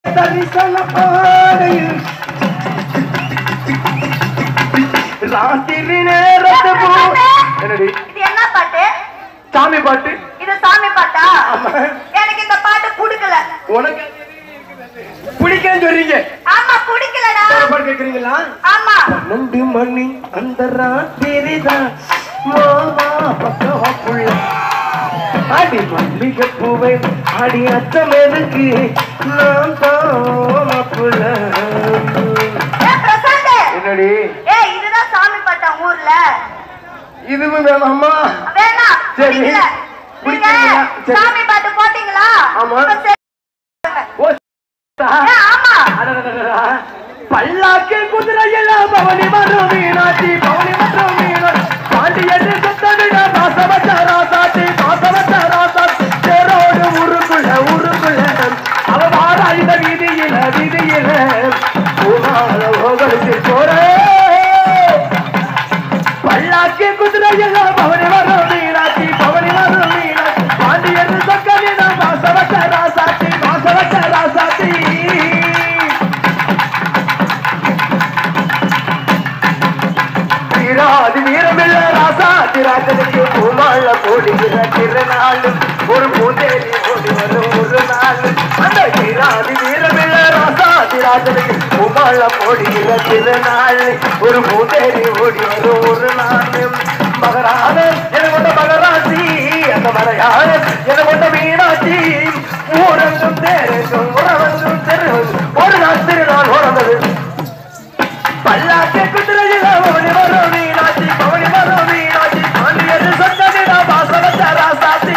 தரிசன பாதையில் ராத்திரி நேரத்து போ என்னடி இது என்ன பாட்டு சாமி பாட்டு இது சாமி பாட்டா ஆமா. எனக்கு இந்த பாட்டு பிடிக்கல உனக்கு பிடிக்கன்னு சொல்றீங்க ஆமா பிடிக்கலடா வேற பாட்டு கேக்குறீங்களா ஆமா பன்னெண்டு மணி அந்த ராத்திரி தான் மாமா பக்கவாக்குள்ள அடி மல்லிகை பூவை அடி அச்சம் எதுக்கு நான் தான் மாப்புள்ள ஏ பிரசாந்த் என்னடி ஏ இதுதான் சாமி பாட்டா ஊர்ல இதுவும் வேணாமா வேணாம் சரி. பிடிக்கல நீங்க பிடிக்கலையா? சரி. சாமி பாட்டு போட்டீங்களா ஆமா. இப்ப சரி. ஓ ஏ, ஆமா அடடடடடா. பல்லாக்கு குதிரையெல்லாம் பவனி மரம் மீனாட்சி பவனி மரம் மீனாட்சி பாண்டியன் சுத்தமிட பாசவச்ச ராசாட்சி பாசவச்ச ராசாட்சி தேரோடு உருக்குள்ள உருக்குள்ள அவ வாரா இந்த வீதியில வீதியில பூமால ஓகலுக்கு போறேன் பல்லாக்கு குதிரையெல்லாம் பவனி வரும் மீனாட்சி பவனி வரும் மீனாட்சி பாண்டியன் சொக்கலின வாசவச்ச ராசாட்சி வாசவச்ச ராசாட்சி வீராதி வீரமில்ல ராசாத்தி ராஜனுக்கு பூமால போடுகிற திருநாளும் ஒரு பூந்தேரி ஓடி வரும் ஒரு நாளும் அந்த வீராதி வீரமில்ல ராசாத்தி ராஜனுக்கு பூமால போடுகிற திருநாள் ஒரு பூந்தேரி ஓடி வரும் ஒரு நாளும் மகரான என கொண்ட மகராசி அந்த மலையாள என கொண்ட மீனாட்சி ஊரங்கும் தேரங்கும் உறவங்கும் தெருவங்கும் ஒரு நாள் திருநாள் உறந்தது பல்லாக்கு குதிரையில ஓடி வரும் மீனாட்சி பவனி வரும் மீனாட்சி பாண்டியர் சொன்னதிடா வாசவச்ச ராசாத்தி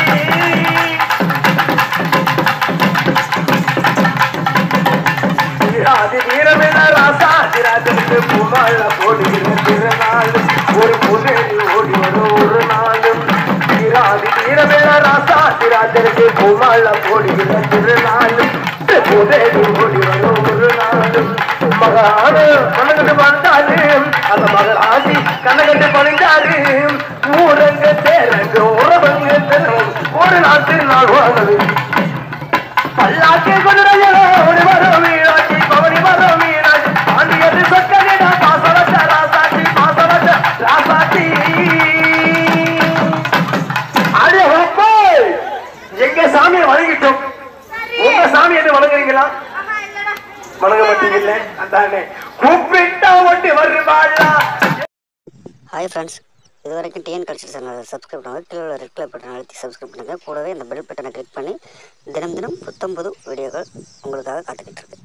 வீராதி வீரமென ராசாதி ராஜனுக்கு பூமால போடுகிற திருநாள் ஒரு புதேரி ஓடி வரும் ஒரு நாளும் வீராதி வீரமென ராசாதி ராஜனுக்கு பூமால போடுகிற திருநாள் புதேரி ஓடி வரும் ஒரு நாளும் மகானு கண்ணகட்டு வந்தாரு அந்த மகராசி கண்ணகட்டு பணிந்தாரு ஊரங்க தேரங்க உறவங்க தினம் ஒரு நாட்டு நாள் வாழ்ந்தது பல்லாக்கி குதிரையோ ஓடி வரும் மீனாட்சி பவனி வரும் மீனாட்சி பாண்டியது சொக்கலிடா பாசவச்ச ராசாட்சி பாசவச்ச ராசாட்சி அடே அப்போ எங்க சாமியை வணங்கிட்டோம் உங்க சாமி என்ன வணங்குறீங்களா ஆமா இல்லடா வணங்க மாட்டீங்கல்ல அதானே கூப்பிட்டா ஒட்டி வருவாளா ஹாய் ஃப்ரெண்ட்ஸ் இது வரைக்கும் டிஎன் கல்ச்சர் சேனலை சப்ஸ்கிரைப் பண்ணுங்கள் கீழே உள்ள ரெட் கலர் பட்டன் அழுத்தி சப்ஸ்கிரைப் பண்ணுங்கள் கூடவே இந்த பெல் பட்டனை கிளிக் பண்ணி தினம் தினம் புத்தம் புது வீடியோக்கள் உங்களுக்காக காத்துக்கிட்டு இருக்கு